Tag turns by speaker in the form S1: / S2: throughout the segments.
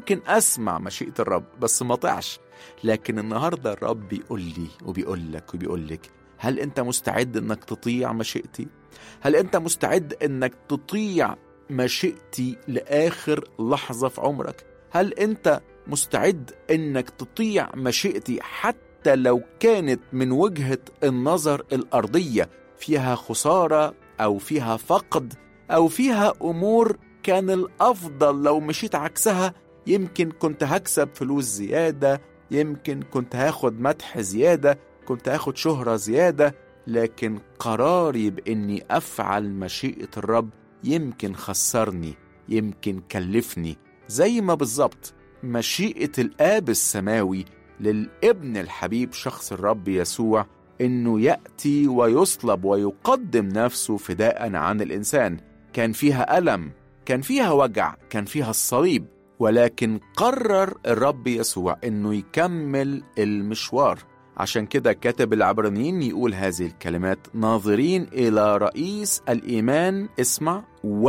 S1: ممكن أسمع مشيئة الرب بس ما طعش لكن النهاردة الرب بيقول لي وبيقول لك وبيقول لك هل أنت مستعد أنك تطيع مشيئتي؟ هل أنت مستعد أنك تطيع مشيئتي لآخر لحظة في عمرك؟ هل أنت مستعد أنك تطيع مشيئتي حتى لو كانت من وجهة النظر الأرضية فيها خسارة أو فيها فقد أو فيها أمور كان الأفضل لو مشيت عكسها يمكن كنت هكسب فلوس زيادة يمكن كنت هاخد مدح زيادة كنت هاخد شهرة زيادة لكن قراري بإني أفعل مشيئة الرب يمكن خسرني يمكن كلفني زي ما بالظبط مشيئة الآب السماوي للابن الحبيب شخص الرب يسوع إنه يأتي ويصلب ويقدم نفسه فداء عن الإنسان كان فيها ألم كان فيها وجع كان فيها الصليب ولكن قرر الرب يسوع إنه يكمل المشوار عشان كده كاتب العبرانيين يقول هذه الكلمات ناظرين إلى رئيس الإيمان اسمع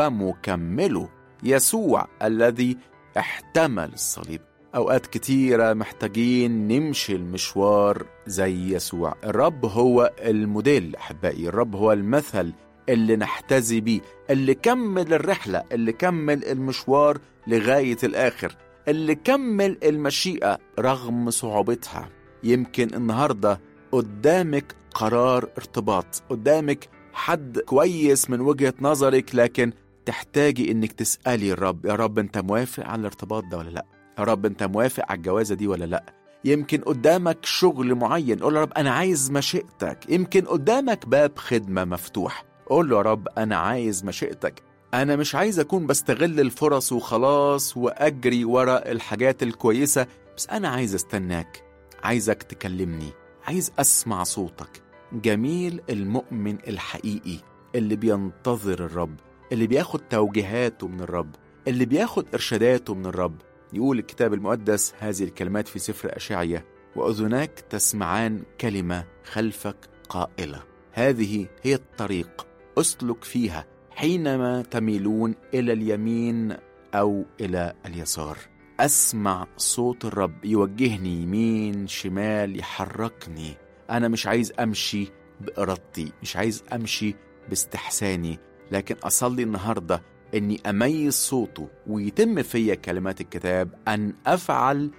S1: ومكمله يسوع الذي احتمل الصليب أوقات كتيرة محتاجين نمشي المشوار زي يسوع الرب هو الموديل أحبائي الرب هو المثل اللي نحتذي بيه اللي كمل الرحلة اللي كمل المشوار لغاية الآخر اللي كمل المشيئة رغم صعوبتها يمكن النهاردة قدامك قرار ارتباط قدامك حد كويس من وجهة نظرك لكن تحتاجي انك تسألي الرب يا رب انت موافق على الارتباط ده ولا لا يا رب انت موافق على الجوازة دي ولا لا يمكن قدامك شغل معين قول يا رب انا عايز مشيئتك يمكن قدامك باب خدمة مفتوح قول له يا رب انا عايز مشيئتك انا مش عايز اكون بستغل الفرص وخلاص واجري ورا الحاجات الكويسة بس انا عايز استناك عايزك تكلمني عايز اسمع صوتك جميل المؤمن الحقيقي اللي بينتظر الرب اللي بياخد توجيهاته من الرب اللي بياخد ارشاداته من الرب يقول الكتاب المقدس هذه الكلمات في سفر أشعية وأذناك تسمعان كلمة خلفك قائلة هذه هي الطريق اسلك فيها حينما تميلون إلى اليمين أو إلى اليسار أسمع صوت الرب يوجهني يمين شمال يحركني أنا مش عايز أمشي بإرادتي مش عايز أمشي باستحساني لكن أصلي النهاردة إني أميز صوته ويتم فيا كلمات الكتاب أن أفعل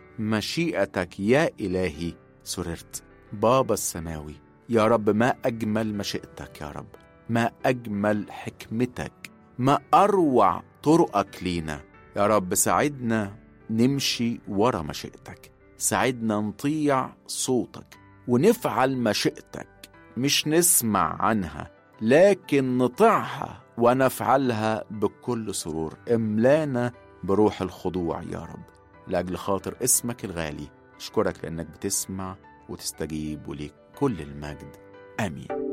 S1: مشيئتك يا إلهي سررت بابا السماوي يا رب ما أجمل مشيئتك يا رب ما أجمل حكمتك ما أروع طرقك لينا يا رب ساعدنا نمشي ورا مشيئتك ساعدنا نطيع صوتك ونفعل مشيئتك مش نسمع عنها لكن نطيعها ونفعلها بكل سرور املانا بروح الخضوع يا رب لأجل خاطر اسمك الغالي أشكرك لأنك بتسمع وتستجيب وليك كل المجد آمين